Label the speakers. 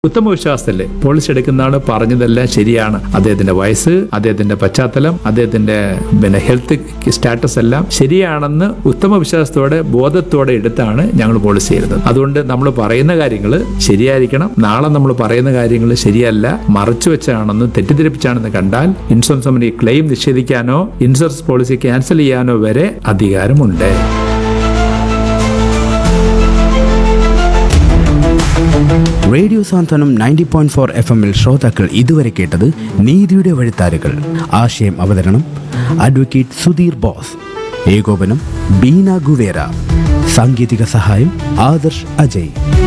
Speaker 1: ഉത്തമ വിശ്വാസത്തില് പോളിസി എടുക്കുന്ന ആള് പറഞ്ഞതെല്ലാം ശരിയാണ് അദ്ദേഹത്തിന്റെ വയസ്സ് അദ്ദേഹത്തിന്റെ പശ്ചാത്തലം അദ്ദേഹത്തിന്റെ പിന്നെ ഹെൽത്ത് സ്റ്റാറ്റസ് എല്ലാം ശരിയാണെന്ന് ഉത്തമ വിശ്വാസത്തോടെ ബോധത്തോടെ എടുത്താണ് ഞങ്ങൾ പോളിസി ചെയ്യുന്നത് അതുകൊണ്ട് നമ്മൾ പറയുന്ന കാര്യങ്ങൾ ശരിയായിരിക്കണം നാളെ നമ്മൾ പറയുന്ന കാര്യങ്ങൾ ശരിയല്ല മറച്ചു വെച്ചാണെന്ന് തെറ്റിദ്ധരിപ്പിച്ചാണെന്ന് കണ്ടാൽ ഇൻഷുറൻസ് കമ്പനി ക്ലെയിം നിഷേധിക്കാനോ ഇൻഷുറൻസ് പോളിസി ക്യാൻസൽ ചെയ്യാനോ വരെ അധികാരമുണ്ട്
Speaker 2: radio Santhwanam ninety point four F എമ്മിൽ ശ്രോതാക്കൾ ഇതുവരെ കേട്ടത് നീതിയുടെ വഴിത്താരുകൾ ആശയം അവതരണം അഡ്വക്കേറ്റ് സുധീർ ബോസ് ഏകോപനം ബീന ഗുവേര സാങ്കേതിക സഹായം ആദർശ് അജയ്